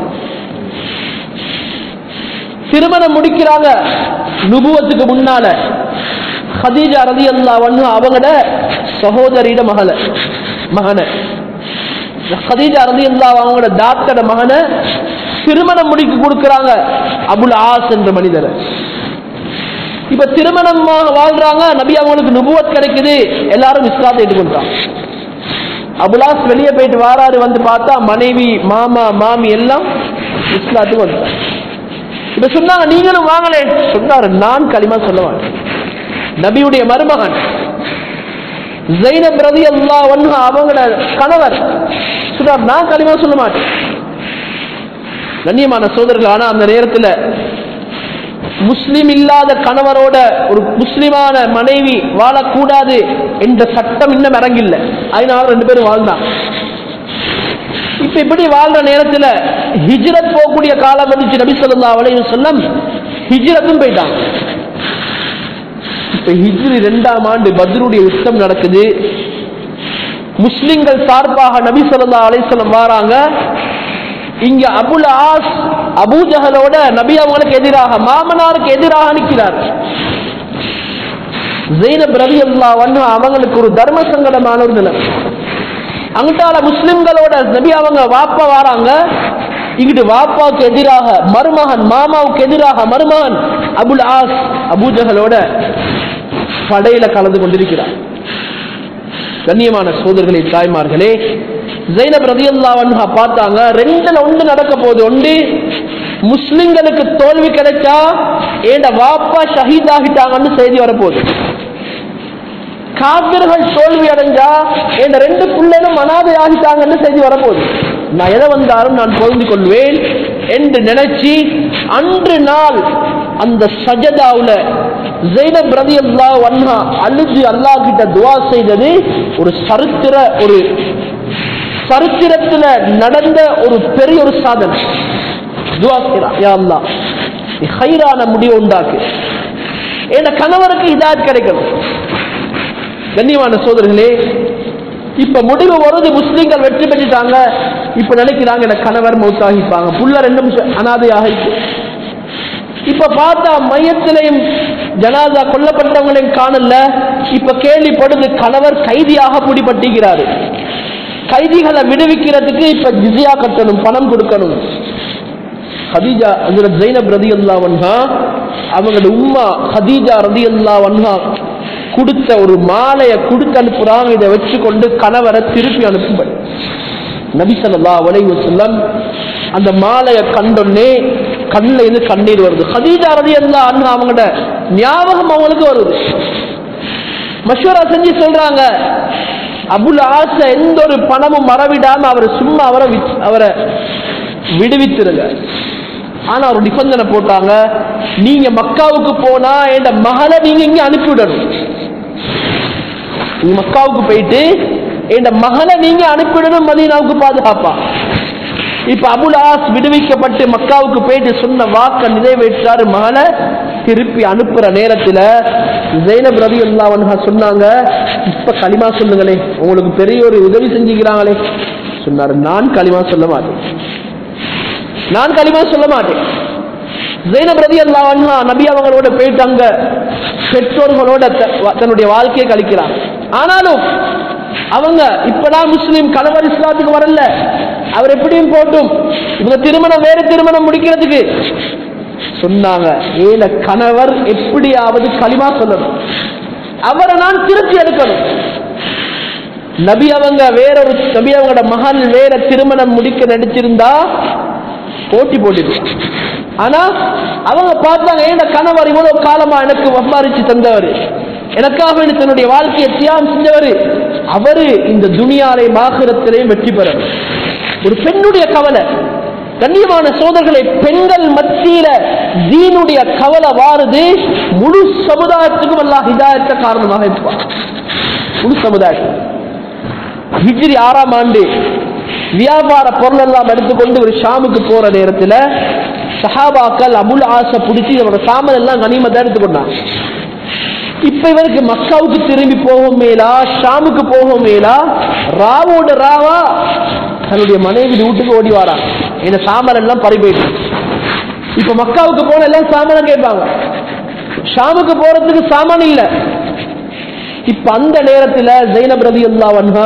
திருமணம் முடிக்கிறாங்க நுபுவத்துக்கு முன்னால ஹதீஜா ரலியல்லாஹு அன்ஹா அவங்களோட சகோதரியோட மகள மகனை ஹதீஜா ரலியல்லாஹு அவங்களோட டாக்டரோட மகனை திருமணம் முடிக்க கொடுக்கறாங்க அபுல் ஆஸ் என்ற மனிதரை இப்ப திருமணமாக வாழ்றாங்க நபி அவங்களுக்கு நுபுவத் கிடைக்குது எல்லாரும் இஸ்லாத்தை ஏற்றுக்கொண்டாங்க அபுலாஸ் வெளியே போயிட்டு வாராரு வந்து பார்த்தா மனைவி மாமா மாமி எல்லாம் இஸ்லாத்துக்கு வந்துட்டாங்க இப்ப சொன்னாங்க நீங்களும் வாங்களே சொன்னாரு நான் களிமா சொல்ல மாட்டேன் நபியுடைய மருமகன் ஜெயினப் ரதி அல்லா ஒன்னு அவங்களோட கணவர் சொன்னார் நான் களிமா சொல்ல மாட்டேன் கண்ணியமான சோதரர்கள் ஆனா அந்த நேரத்துல முஸ்லிம் இல்லாத கணவரோட ஒரு முஸ்லிமான மனைவி வாழக்கூடாது என்ற சட்டம் இன்னும் இறங்கில்ல அதனால ரெண்டு பேரும் வாழ்ந்தாங்க இப்ப இப்படி வாழ்ற நேரத்துல ஹிஜ்ரத் போகக்கூடிய காலம் வந்துச்சு நபி சொல்லா அலையும் சொல்லம் ஹிஜ்ரத்தும் போயிட்டாங்க இப்ப ஹிஜ்ரி ரெண்டாம் ஆண்டு பத்ருடைய யுத்தம் நடக்குது முஸ்லிம்கள் சார்பாக நபி சொல்லா அலைசல்லம் வாராங்க இங்க அபுல் ஆஸ் அபூஜகலோட நபி அவங்களுக்கு எதிராக மாமனாருக்கு எதிராக நிற்கிறார் ஜெயினப் ரவி அல்லா அவங்களுக்கு ஒரு தர்ம சங்கடமான ஒரு நிலம் அங்கிட்டால முஸ்லிம்களோட நபி அவங்க வாப்பா வாராங்க இங்கிட்டு வாப்பாவுக்கு எதிராக மருமகன் மாமாவுக்கு எதிராக மருமகன் அபுல் ஆஸ் அபூஜகலோட படையில கலந்து கொண்டிருக்கிறார் கண்ணியமான சோதர்களே தாய்மார்களே ஜெயினப் ரதியல்லாவன்ஹா பார்த்தாங்க ரெண்டுல ஒன்று நடக்க போகுது ஒன்று முஸ்லிம்களுக்கு தோல்வி கிடைச்சா ஏண்ட வாப்பா ஷஹீத் ஆகிட்டாங்கன்னு செய்தி வரப்போகுது காபிர்கள் தோல்வி அடைஞ்சா என் ரெண்டு பிள்ளைகளும் அனாதை ஆகிட்டாங்கன்னு செய்தி வரப்போகுது நான் எதை வந்தாலும் நான் பொருந்து கொள்வேன் என்று நினைச்சு அன்று நாள் அந்த சஜதாவுல ஜெயினப் ரதி அல்லா அண்ணா அழுது அல்லா கிட்ட துவா செய்தது ஒரு சரித்திர ஒரு சரித்திரத்துல நடந்த ஒரு பெரிய ஒரு சாதனை துவா செய்யலாம் யா அல்லா நீ ஹைரான முடிவு உண்டாக்கு என் கணவருக்கு இதாத் கிடைக்கணும் கண்ணியமான சோதர்களே இப்ப முடிவு வருது முஸ்லீம்கள் வெற்றி பெற்றுட்டாங்க இப்ப நினைக்கிறாங்க என் கணவர் மௌத்தாகிப்பாங்க புள்ள ரெண்டு நிமிஷம் அனாதையாக இப்ப பார்த்தா மையத்திலையும் ஜனாதா கொல்லப்பட்டவங்களையும் காணல இப்ப கேள்விப்படுது கணவர் கைதியாக பிடிபட்டிருக்கிறாரு கைதிகளை விடுவிக்கிறதுக்கு இப்ப ஜிசியா கட்டணும் பணம் கொடுக்கணும் ஹதீஜா அதுல ஜைனப் ரதி அல்லா வன்ஹா அவங்களோட உம்மா ஹதீஜா ரதி அல்லா வன்ஹா கொடுத்த ஒரு மாலையை கொடுத்து அனுப்புறாங்க இதை வச்சு கொண்டு கணவரை திருப்பி அனுப்பும்படி நபி ஸல்லல்லாஹு அலைஹி வஸல்லம் அந்த மாலையை கண்டோன்னே கண்ணில் இருந்து கண்ணீர் வருது ஹதீஜா ரதி அல்லா அன்ஹா அவங்களோட ஞாபகம் அவங்களுக்கு வருது மஷூரா செஞ்சு சொல்றாங்க அபுல் ஆச எந்த ஒரு பணமும் மறவிடாம அவர் சும்மா அவரை வித்- அவரை விடுவித்திருங்க ஆனா ஒரு நிபந்தனை போட்டாங்க நீங்க மக்காவுக்கு போனா என் மகளை நீங்க இங்க அனுப்பிவிடணும் நீங்க மக்காவுக்கு போயிட்டு என் மகளை நீங்க அனுப்பிவிடணும் மதீனாவுக்கு பாதுகாப்பா இப்ப அபுல் ஆஸ் விடுவிக்கப்பட்டு மக்காவுக்கு போயிட்டு சொன்ன வாக்க நிறைவேற்றாரு மகளை திருப்பி அனுப்புற நேரத்துல ஜெயினப் ரவி அல்லாவன்ஹா சொன்னாங்க இப்ப களிமா சொல்லுங்களே உங்களுக்கு பெரிய ஒரு உதவி செஞ்சுக்கிறாங்களே சொன்னாரு நான் களிமா சொல்ல மாட்டேன் நான் களிமா சொல்ல மாட்டேன் ஜெயினப் ரதி அல்லாவன்ஹா நபி அவங்களோட போயிட்டு அங்க பெற்றோர்களோட த- தன்னுடைய வாழ்க்கையை கழிக்கிறாங்க ஆனாலும் அவங்க இப்பதான் முஸ்லீம் கணவர் இஸ்லாத்துக்கு வரல அவர் எப்படியும் போட்டும் இவங்க திருமணம் வேற திருமணம் முடிக்கிறதுக்கு சொன்னாங்க ஏல கணவர் எப்படியாவது களிமா சொல்லணும் அவரை நான் திருச்சி எடுக்கணும் நபி அவங்க வேறொரு நபி அவங்களோட மகள் வேற திருமணம் முடிக்க நடிச்சிருந்தா போட்டி போட்டிருப்பாங்க ஆனா அவங்க பார்த்தாங்க ஏன் கணவர் இவ்வளவு காலமா எனக்கு வம்பாரிச்சு தந்தவர் எனக்காக வேண்டி தன்னுடைய வாழ்க்கையை தியாகம் செஞ்சவர் அவரு இந்த துனியாலை மாகிரத்திலையும் வெற்றி பெறணும் ஒரு பெண்ணுடைய கவலை கண்ணியமான சோதர்களை பெண்கள் மத்தியில தீனுடைய கவலை வாருது முழு சமுதாயத்துக்கும் அல்லாஹ் ஹிதாயத்த காரணமாக இருப்பார் முழு சமுதாயத்துக்கு ஹிஜ்ரி ஆறாம் ஆண்டு வியாபார பொருள் எல்லாம் எடுத்துக்கொண்டு ஒரு ஷாமுக்கு போற நேரத்துல சஹாபாக்கள் அபுல் ஆசை பிடிச்சி இவரோட சாமல் எல்லாம் கனிமத்தை எடுத்துக்கொண்டாங்க இப்ப இவருக்கு மக்காவுக்கு திரும்பி போகும் மேலா ஷாமுக்கு போகும் மேலா ராவோட ராவா தன்னுடைய மனைவி வீட்டுக்கு ஓடி வாராங்க இந்த சாமல் எல்லாம் பறி போயிட்டு இப்ப மக்காவுக்கு போன எல்லாம் சாமானம் கேட்பாங்க ஷாமுக்கு போறதுக்கு சாமான் இல்ல இப்ப அந்த நேரத்துல ஜெயினப் ரதி அல்லாவன்ஹா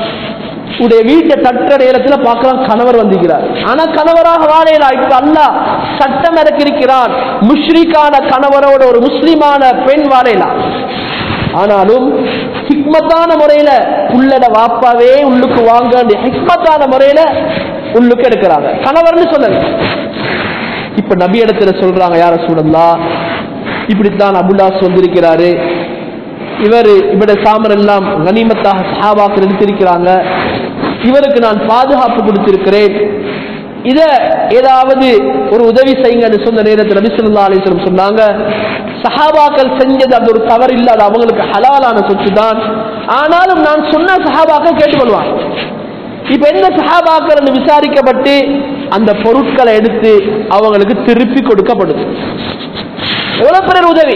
உடைய வீட்டை தட்டுற நேரத்துல பார்க்கலாம் கணவர் வந்திருக்கிறார் ஆனா கணவராக வாழையிலா இப்ப அல்லாஹ் சட்டம் இறக்கிருக்கிறான் முஷ்ரிக்கான கணவரோட ஒரு முஸ்லிமான பெண் வாழையிலாம் ஆனாலும் ஹிக்மத்தான முறையில புள்ளட வாப்பாவே உள்ளுக்கு வாங்க ஹிக்மத்தான முறையில உள்ளுக்கு எடுக்கிறாங்க கணவர்னு சொல்லல இப்ப நபி இடத்துல சொல்றாங்க யார சூழல்லா இப்படித்தான் அபுல்லாஸ் வந்திருக்கிறாரு இவர் இவருடைய சாமர் எல்லாம் கனிமத்தாக சஹாபாக்கள் எடுத்திருக்கிறாங்க இவருக்கு நான் பாதுகாப்பு கொடுத்திருக்கிறேன் இத ஏதாவது ஒரு உதவி செய்யுங்கன்னு சொன்ன நேரத்தில் நபி ஸல்லல்லாஹு அலைஹி வஸல்லம் சொன்னாங்க சஹாபாக்கள் செஞ்சது அது ஒரு தவறு இல்ல அது அவங்களுக்கு ஹலாலான சொத்து தான் ஆனாலும் நான் சொன்ன சஹாபாக்கள் கேட்டுக்கொள்வாங்க இப்ப என்ன சஹாபாக்கள் என்று விசாரிக்கப்பட்டு அந்த பொருட்களை எடுத்து அவங்களுக்கு திருப்பி கொடுக்கப்படுது எவ்வளவு பெரிய உதவி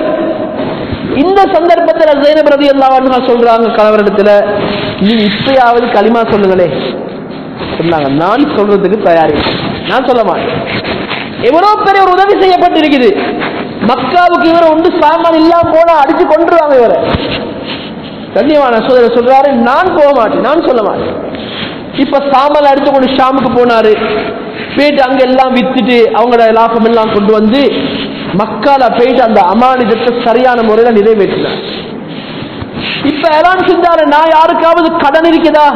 இந்த சந்தர்ப்பத்தில் ஜெயினப் ரதி அல்லாஹ் சொல்றாங்க கணவரிடத்துல நீ இப்பயாவது களிமா சொல்லுங்களே சொன்னாங்க நான் சொல்றதுக்கு தயாரி நான் சொல்ல மாட்டேன் எவ்வளவு பெரிய ஒரு உதவி செய்யப்பட்டிருக்குது மக்காவுக்கு இவரை ஒன்று சாமான் இல்லாம போனா அடிச்சு கொண்டுருவாங்க இவரை கண்ணியமான சோதரர் சொல்றாரு நான் போக மாட்டேன் நான் சொல்ல மாட்டேன் இப்ப சாமல் அடிச்சு கொண்டு ஷாமுக்கு போனாரு போயிட்டு அங்க எல்லாம் வித்துட்டு அவங்களோட லாபம் எல்லாம் கொண்டு வந்து மக்கால போயிட்டு அந்த அமானிதத்தை சரியான முறையில நிறைவேற்றினார் இப்ப எல்லாம் செஞ்சாரு நான் யாருக்காவது கடன் இருக்குதா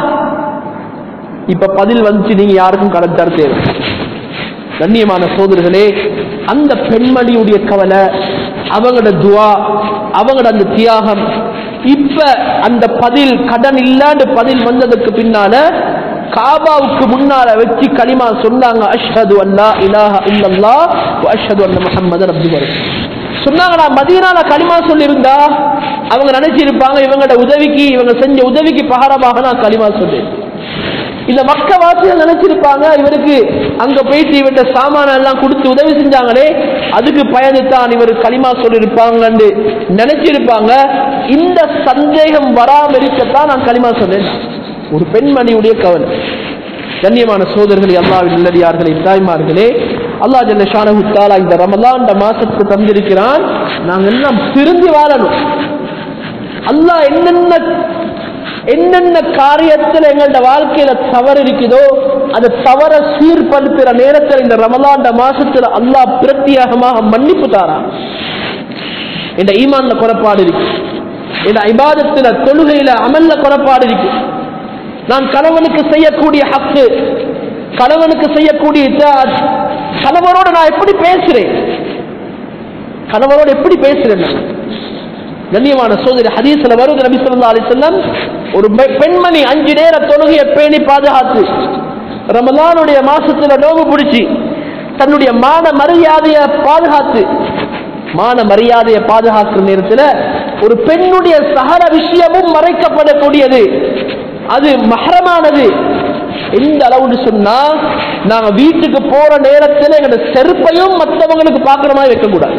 இப்ப பதில் வந்துச்சு நீங்க யாருக்கும் கடன் தர தேவை கண்ணியமான சோதர்களே அந்த பெண்மணியுடைய கவலை அவங்களோட துவா அவங்களோட அந்த தியாகம் இப்ப அந்த பதில் கடன் இல்லாண்டு பதில் வந்ததுக்கு பின்னால காபாவுக்கு முன்னால வச்சு களிமா சொன்னாங்க அஷ்ஹது அல்லா இலாஹ இல்லல்லாஹ் வ அஷ்ஹது அன்ன முஹம்மதன் அப்துஹு சொன்னாங்க நான் மதீனால களிமா சொல்லியிருந்தா அவங்க நினைச்சிருப்பாங்க இவங்களோட உதவிக்கு இவங்க செஞ்ச உதவிக்கு பகாரமாக நான் களிமா சொன்னேன் இந்த மக்க வாசிகள் நினைச்சிருப்பாங்க இவருக்கு அங்க போயிட்டு இவர்கிட்ட சாமான எல்லாம் கொடுத்து உதவி செஞ்சாங்களே அதுக்கு பயந்து தான் இவர் களிமா சொல்லியிருப்பாங்கன்னு நினைச்சிருப்பாங்க இந்த சந்தேகம் வராம இருக்கத்தான் நான் களிமா சொன்னேன் ஒரு பெண்மணியுடைய கவலை கண்ணியமான சோதர்களே அல்லாவின் நல்லடியார்களே தாய்மார்களே அல்லாஹ் ஜல்ல ஷானஹு தஆலா இந்த ரமலான் மாசத்துக்கு தந்திருக்கிறான் நாங்க எல்லாம் திருந்தி வாழணும் அல்லாஹ் என்னென்ன என்னென்ன காரியத்தில் எங்களோட வாழ்க்கையில தவறு இருக்குதோ அது தவற சீர்படுத்துற நேரத்தில் இந்த ரமலாண்ட மாசத்துல அல்லாஹ் பிரத்யேகமாக மன்னிப்பு தாரான் இந்த ஈமான்ல குறைபாடு இருக்கு இந்த இபாதத்துல தொழுகையில அமல்ல குறைபாடு இருக்கு நான் கணவனுக்கு செய்யக்கூடிய ஹக்கு கணவனுக்கு செய்யக்கூடிய இத்தாத், கணவரோட நான் எப்படி பேசுறேன் கணவரோட எப்படி பேசுறேன் நான்? கண்ணியமான சோதரி ஹதீஸ்ல வருது நபி ஸல்லல்லாஹு அலைஹி வஸல்லம் ஒரு பெ- பெண்மணி அஞ்சு நேர தொழுகையை பேணி பாதுகாத்து ரமலானுடைய மாசத்துல நோவு பிடிச்சி தன்னுடைய மான மரியாதையை பாதுகாத்து மான மரியாதையை பாதுகாக்கிற நேரத்துல ஒரு பெண்ணுடைய சகல விஷயமும் மறைக்கப்படக்கூடியது அது மஹரமானது எந்த அளவுன்னு சொன்னா நாங்க வீட்டுக்கு போற நேரத்துல எங்களோட செருப்பையும் மற்றவங்களுக்கு பாக்குற மாதிரி வைக்கக்கூடாது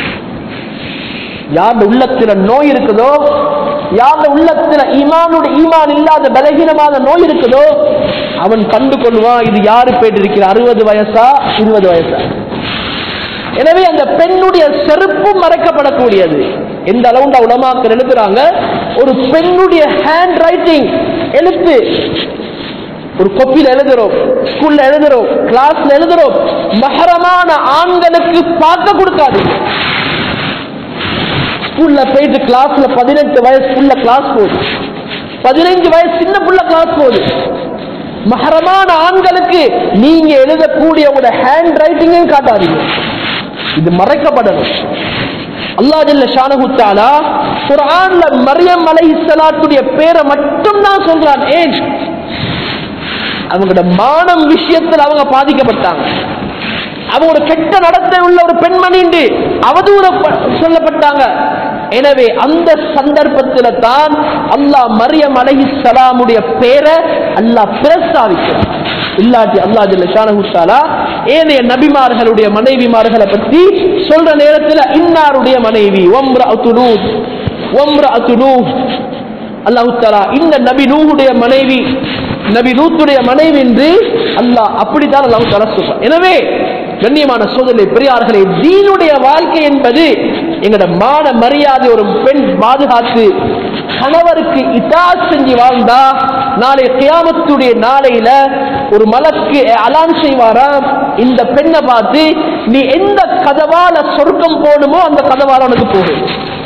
யார் உள்ளத்துல நோய் இருக்குதோ யார் உள்ளத்துல ஈமானுடைய ஈமான் இல்லாத பலகீனமான நோய் இருக்குதோ அவன் கண்டு கொள்வான் இது யாரு போயிட்டு இருக்கிற அறுபது வயசா இருபது வயசா எனவே அந்த பெண்ணுடைய செருப்பும் மறைக்கப்படக்கூடியது எந்த அளவுண்டா உலமாக்கள் எழுதுறாங்க ஒரு பெண்ணுடைய ஹேண்ட் ரைட்டிங் எழுத்து ஒரு கொப்பியில் எழுதுறோம் ஸ்கூல்ல எழுதுறோம் கிளாஸ்ல எழுதுறோம் மகரமான ஆண்களுக்கு பார்க்க கொடுக்காது ஸ்கூல்ல போயிட்டு கிளாஸ்ல பதினெட்டு வயசுக்குள்ள கிளாஸ் போகுது பதினைஞ்சு வயசு சின்ன புள்ள கிளாஸ் போகுது மகரமான ஆண்களுக்கு நீங்க எழுதக்கூடிய உங்களோட ஹேண்ட் ரைட்டிங்கையும் காட்டாதீங்க இது மறைக்கப்படணும் அல்லாஹ் ஜல்ல ஷானஹு தஆலா குர்ஆன்ல மரியம் அலைஹிஸ்ஸலாத்துடைய பேரை மட்டும் தான் சொல்றான் ஏன் அவங்களோட மானம் விஷயத்தில் அவங்க பாதிக்கப்பட்டாங்க அவங்க ஒரு கெட்ட நடத்தை உள்ள ஒரு பெண்மணி என்று அவதூற சொல்லப்பட்டாங்க எனவே அந்த சந்தர்ப்பத்தில் தான் அல்லாஹ் மரியம் அலஹி சலாமுடைய பேரை அல்லாஹ் பிரஸ்தாவிக்கிறார் இல்லாட்டி அல்லாஹ் ஜல்ல ஷானஹு தஆலா ஏனைய நபிமார்களுடைய மனைவிமார்களை பற்றி சொல்ற நேரத்தில் இன்னாருடைய மனைவி ஒம்ரஅத்து லூத் ஒம்ரஅத்து லூத் அல்லாஹு தஆலா இந்த நபி நூஹுடைய மனைவி நபி லூத்துடைய மனைவி என்று அல்லாஹ் அப்படித்தான் அல்லாஹு தஆலா சொல்றான் எனவே கண்ணியமான சோதனை பெரியார்களே தீனுடைய வாழ்க்கை என்பது எங்களோட மான மரியாதை ஒரு பெண் பாதுகாத்து கணவருக்கு இதா செஞ்சு வாழ்ந்தா நாளை கியாமத்துடைய நாளையில ஒரு மலக்கு அலான் செய்வாராம் இந்த பெண்ணை பார்த்து நீ எந்த கதவால சொர்க்கம் போகணுமோ அந்த கதவால உனக்கு போகும்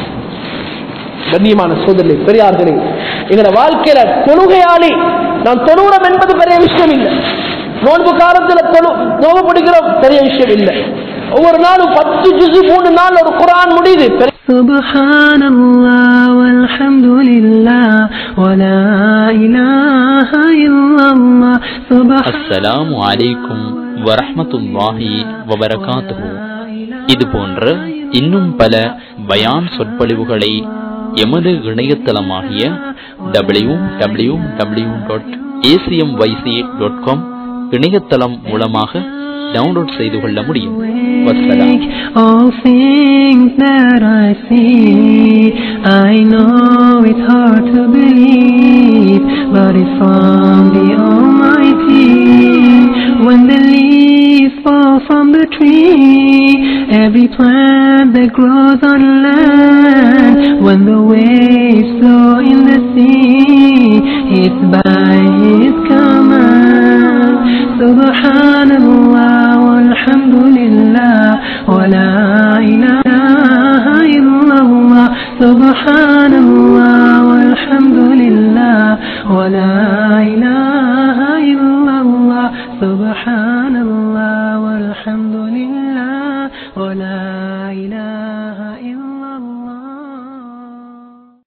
கண்ணியமான சோதனை பெரியார்களே எங்களோட வாழ்க்கையில தொழுகையாளி நான் தொழுகிறோம் என்பது பெரிய விஷயம் இல்லை நோன்பு காலத்துல தொழு நோவு பிடிக்கிறோம் பெரிய விஷயம் இல்லை ஒவ்வொரு நாளும் பத்து ஜுசு மூணு நாள் ஒரு குரான் முடியுது பெரிய سبحان الله والحمد لله ولا إله إلا الله سبحان அஸ்ஸலாமு அலைக்கும் வரஹ்மத்துல்லாஹி வபரகாத்துஹு இது போன்ற இன்னும் பல பயான் சொற்பொழிவுகளை எமது இணையதளமாகிய W W W dot ACM YC dot com இணையதளம் மூலமாக டவுன்லோட் செய்து கொள்ள முடியும் வஸ்ஸலாம் All things that I see, I know it's hard to believe, but it's from the Almighty. When the leaves fall from the tree, every plant that grows on land, when the waves flow in the sea, it's by His command. سبحان الله والحمد لله ولا إله إلا الله سبحان الله والحمد لله ولا إله